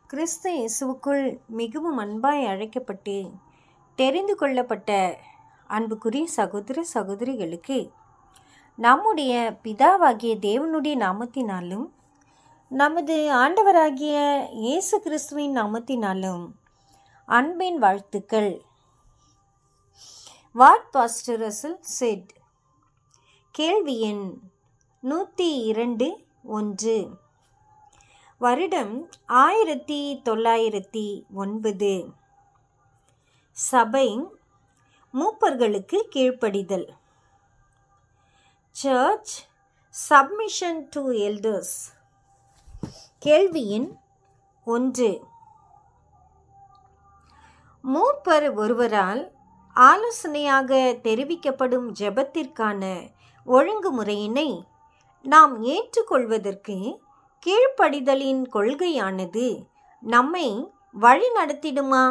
கிறிஸ்து இயேசுவுக்குள் மிகவும் அன்பாய் அழைக்கப்பட்டு தெரிந்து கொள்ளப்பட்ட அன்புக்குரிய சகோதர சகோதரிகளுக்கு நம்முடைய பிதாவாகிய தேவனுடைய நாமத்தினாலும் நமது ஆண்டவராகிய இயேசு கிறிஸ்துவின் நாமத்தினாலும் அன்பின் வாழ்த்துக்கள் வாட் பாஸ்டர் ரசல் செட் கேள்வி எண் நூற்றி இரண்டு ஒன்று வருடம் ஆயிரத்தி தொள்ளாயிரத்தி ஒன்பது சபை மூப்பர்களுக்கு கீழ்ப்படிதல் சர்ச் சப்மிஷன் டு எல்டர்ஸ் கேள்வியின் ஒன்று மூப்பர் ஒருவரால் ஆலோசனையாக தெரிவிக்கப்படும் ஜெபத்திற்கான ஒழுங்குமுறையினை நாம் ஏற்றுக்கொள்வதற்கு கீழ்ப்படிதலின் கொள்கையானது நம்மை வழி நடத்திடுமா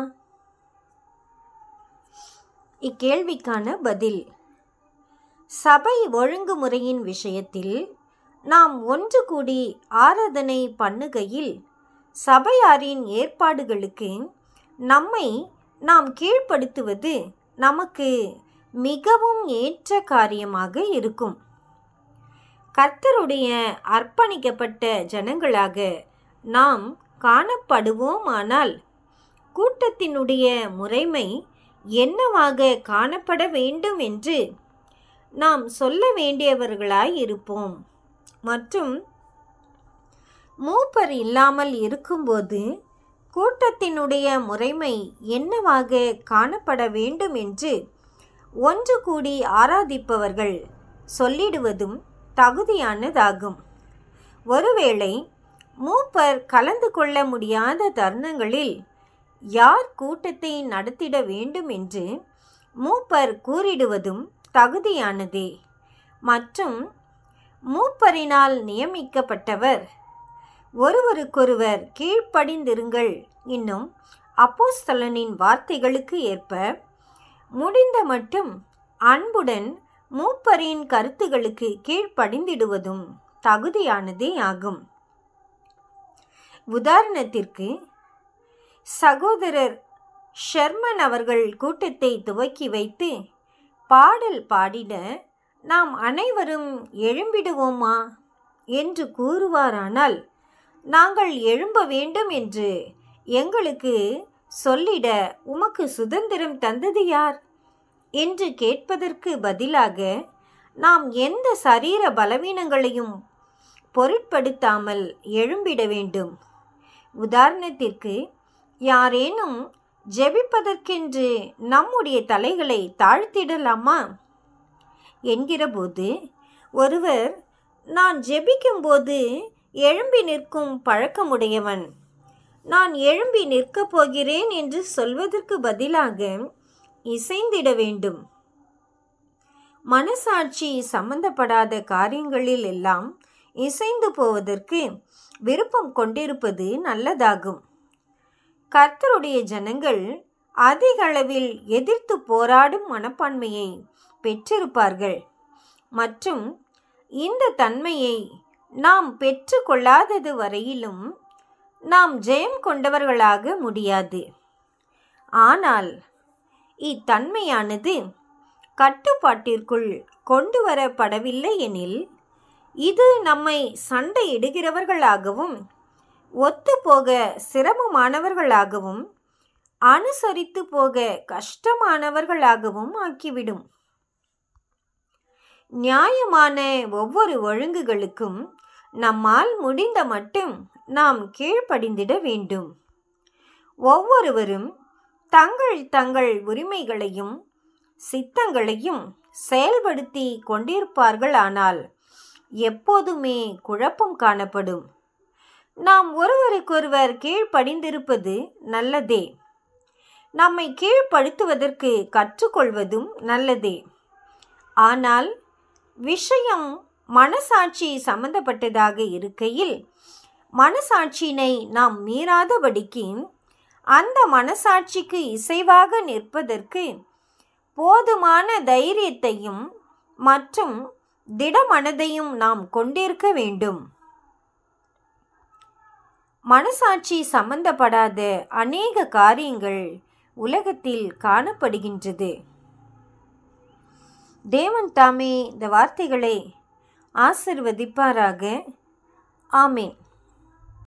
இக்கேள்விக்கான பதில் சபை ஒழுங்குமுறையின் விஷயத்தில் நாம் ஒன்று கூடி ஆராதனை பண்ணுகையில் சபையாரின் ஏற்பாடுகளுக்கு நம்மை நாம் கீழ்ப்படுத்துவது நமக்கு மிகவும் ஏற்ற காரியமாக இருக்கும் கர்த்தருடைய அர்ப்பணிக்கப்பட்ட ஜனங்களாக நாம் காணப்படுவோமானால் கூட்டத்தினுடைய முறைமை என்னவாக காணப்பட வேண்டும் என்று நாம் சொல்ல வேண்டியவர்களாய் இருப்போம் மற்றும் மூப்பர் இல்லாமல் இருக்கும்போது கூட்டத்தினுடைய முறைமை என்னவாக காணப்பட வேண்டும் என்று ஒன்று கூடி ஆராதிப்பவர்கள் சொல்லிடுவதும் தகுதியானதாகும் ஒருவேளை மூப்பர் கலந்து கொள்ள முடியாத தருணங்களில் யார் கூட்டத்தை நடத்திட வேண்டும் என்று மூப்பர் கூறிடுவதும் தகுதியானதே மற்றும் மூப்பரினால் நியமிக்கப்பட்டவர் ஒருவருக்கொருவர் கீழ்ப்படிந்திருங்கள் இன்னும் அப்போஸ்தலனின் வார்த்தைகளுக்கு ஏற்ப முடிந்த மட்டும் அன்புடன் மூப்பரின் கருத்துகளுக்கு கீழ்ப்படிந்திடுவதும் தகுதியானதே ஆகும் உதாரணத்திற்கு சகோதரர் ஷர்மன் அவர்கள் கூட்டத்தை துவக்கி வைத்து பாடல் பாடிட நாம் அனைவரும் எழும்பிடுவோமா என்று கூறுவாரானால் நாங்கள் எழும்ப வேண்டும் என்று எங்களுக்கு சொல்லிட உமக்கு சுதந்திரம் தந்தது யார் என்று கேட்பதற்கு பதிலாக நாம் எந்த சரீர பலவீனங்களையும் பொருட்படுத்தாமல் எழும்பிட வேண்டும் உதாரணத்திற்கு யாரேனும் ஜெபிப்பதற்கென்று நம்முடைய தலைகளை தாழ்த்திடலாமா என்கிறபோது ஒருவர் நான் ஜெபிக்கும்போது எழும்பி நிற்கும் பழக்கமுடையவன் நான் எழும்பி நிற்கப் போகிறேன் என்று சொல்வதற்கு பதிலாக இசைந்திட வேண்டும் மனசாட்சி சம்பந்தப்படாத காரியங்களில் எல்லாம் இசைந்து போவதற்கு விருப்பம் கொண்டிருப்பது நல்லதாகும் கர்த்தருடைய ஜனங்கள் அதிக அளவில் எதிர்த்து போராடும் மனப்பான்மையை பெற்றிருப்பார்கள் மற்றும் இந்த தன்மையை நாம் பெற்று கொள்ளாதது வரையிலும் நாம் ஜெயம் கொண்டவர்களாக முடியாது ஆனால் இத்தன்மையானது கட்டுப்பாட்டிற்குள் கொண்டு வரப்படவில்லை எனில் இது நம்மை சண்டையிடுகிறவர்களாகவும் ஒத்துப்போக சிரமமானவர்களாகவும் அனுசரித்து போக கஷ்டமானவர்களாகவும் ஆக்கிவிடும் நியாயமான ஒவ்வொரு ஒழுங்குகளுக்கும் நம்மால் முடிந்த மட்டும் நாம் கீழ்ப்படிந்திட வேண்டும் ஒவ்வொருவரும் தங்கள் தங்கள் உரிமைகளையும் சித்தங்களையும் செயல்படுத்தி கொண்டிருப்பார்கள் ஆனால் எப்போதுமே குழப்பம் காணப்படும் நாம் ஒருவருக்கொருவர் கீழ்ப்படிந்திருப்பது நல்லதே நம்மை கீழ்ப்படுத்துவதற்கு கற்றுக்கொள்வதும் நல்லதே ஆனால் விஷயம் மனசாட்சி சம்பந்தப்பட்டதாக இருக்கையில் மனசாட்சியினை நாம் மீறாதபடிக்கு அந்த மனசாட்சிக்கு இசைவாக நிற்பதற்கு போதுமான தைரியத்தையும் மற்றும் திடமனதையும் நாம் கொண்டிருக்க வேண்டும் மனசாட்சி சம்பந்தப்படாத அநேக காரியங்கள் உலகத்தில் காணப்படுகின்றது தேவன் தாமே இந்த வார்த்தைகளை ஆசிர்வதிப்பாராக ஆமேன்